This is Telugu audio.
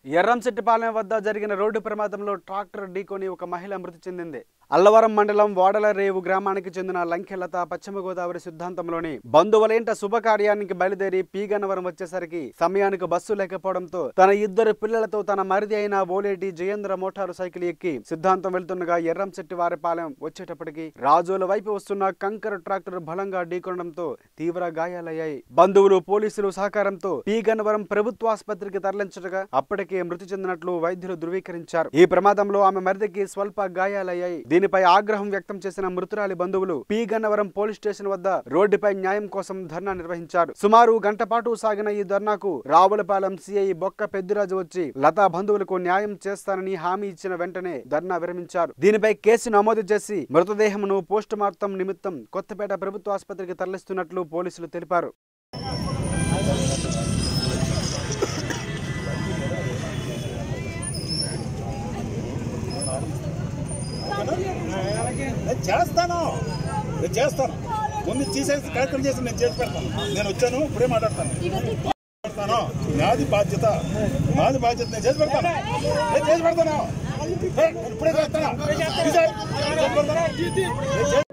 ఎర్రంశెట్టిపాలెం వద్ద జరిగిన రోడ్డు ప్రమాదంలో ట్రాక్టర్ ఢీకొని ఒక మహిళ మృతి చెందింది అల్లవరం మండలం వాడల రేవు గ్రామానికి చెందిన లంకెలత పశ్చిమ గోదావరి సిద్ధాంతంలోని బంధువులేంట శుభకార్యానికి బయలుదేరి పీగన్నవరం వచ్చేసరికి సమయానికి బస్సు లేకపోవడంతో తన ఇద్దరు పిల్లలతో తన మరిది అయిన ఓలేటి జయేంద్ర మోటారు సైకిల్ ఎక్కి సిద్ధాంతం వెళ్తుండగా ఎర్రంశెట్టి వారిపాలెం వచ్చేటప్పటికి రాజోల వైపు వస్తున్న కంకర ట్రాక్టర్ బలంగా ఢీకొనడంతో తీవ్ర గాయాలయ్యాయి బంధువులు పోలీసులు సహకారంతో పీగన్నవరం ప్రభుత్వ ఆసుపత్రికి తరలించగా అప్పటికే మృతి చెందినట్లు వైద్యులు ధృవీకరించారు ఈ ప్రమాదంలో ఆమె మరిదికి స్వల్ప గాయాలయ్యాయి దీనిపై ఆగ్రహం వ్యక్తం చేసిన మృతురాలి బంధువులు పి గన్నవరం పోలీస్ స్టేషన్ వద్ద రోడ్డుపై న్యాయం కోసం ధర్నా నిర్వహించారు సుమారు గంట పాటు సాగిన ఈ ధర్నాకు రావులపాలెం సిఐ బొక్క పెద్దిరాజు వచ్చి లతా బంధువులకు న్యాయం చేస్తానని హామీ ఇచ్చిన వెంటనే ధర్నా విరమించారు దీనిపై కేసు నమోదు చేసి మృతదేహమును పోస్ట్ మార్టం నిమిత్తం కొత్తపేట ప్రభుత్వ ఆసుపత్రికి తరలిస్తున్నట్లు పోలీసులు తెలిపారు నేను చేస్తాను నేను చేస్తాను ముందు తీసేసి కార్యక్రమం చేసి నేను చేసి పెడతాను నేను వచ్చాను ఇప్పుడే మాట్లాడతాను పెడతాను నాది బాధ్యత నాది బాధ్యత నేను చేసి పెడతాను నేను చేసి పెడతాను ఏ, నేను ఇప్పుడే చేస్తాను తీసేయ్. నేను చేసి పెడతాను. నేను చేసి